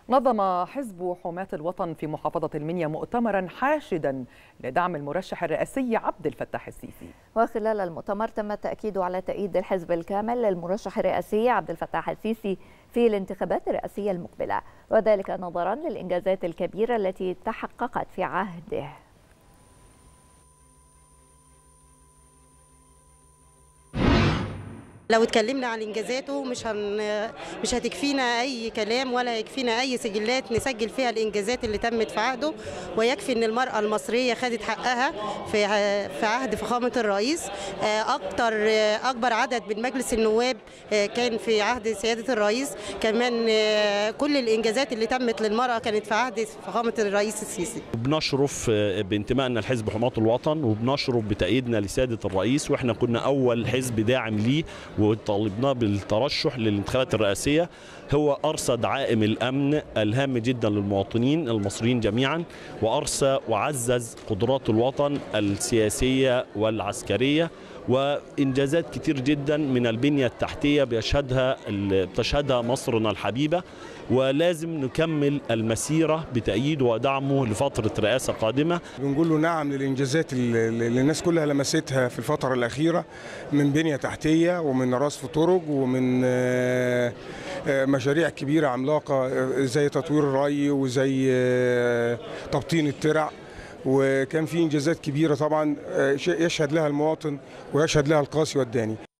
نظم حزب حماة الوطن في محافظة المنيا مؤتمرا حاشدا لدعم المرشح الرئاسي عبد الفتاح السيسي وخلال المؤتمر تم التأكيد على تأييد الحزب الكامل للمرشح الرئاسي عبد الفتاح السيسي في الانتخابات الرئاسية المقبلة وذلك نظرا للإنجازات الكبيرة التي تحققت في عهده لو اتكلمنا عن انجازاته مش هن... مش هتكفينا اي كلام ولا هيكفينا اي سجلات نسجل فيها الانجازات اللي تمت في عهده ويكفي ان المراه المصريه خدت حقها في في عهد فخامه الرئيس اكتر اكبر عدد من مجلس النواب كان في عهد سياده الرئيس كمان كل الانجازات اللي تمت للمراه كانت في عهد فخامه الرئيس السيسي بنشرف بانتمائنا لحزب حماة الوطن وبنشرف بتأييدنا لسيادة الرئيس واحنا كنا أول حزب داعم ليه وطالبناه بالترشح للانتخابات الرئاسية هو أرسى دعائم الأمن الهام جدا للمواطنين المصريين جميعا وأرسى وعزز قدرات الوطن السياسية والعسكرية وإنجازات كتير جدا من البنية التحتية بيشهدها بتشهدها مصرنا الحبيبة ولازم نكمل المسيرة بتأييده ودعمه لفترة رئاسة قادمة بنقول له نعم للإنجازات اللي الناس كلها لمستها في الفترة الأخيرة من بنية تحتية ومن رصف طرق ومن مشاريع كبيرة عملاقة زي تطوير الري وزي تبطين الترع وكان في انجازات كبيره طبعا يشهد لها المواطن ويشهد لها القاسي والداني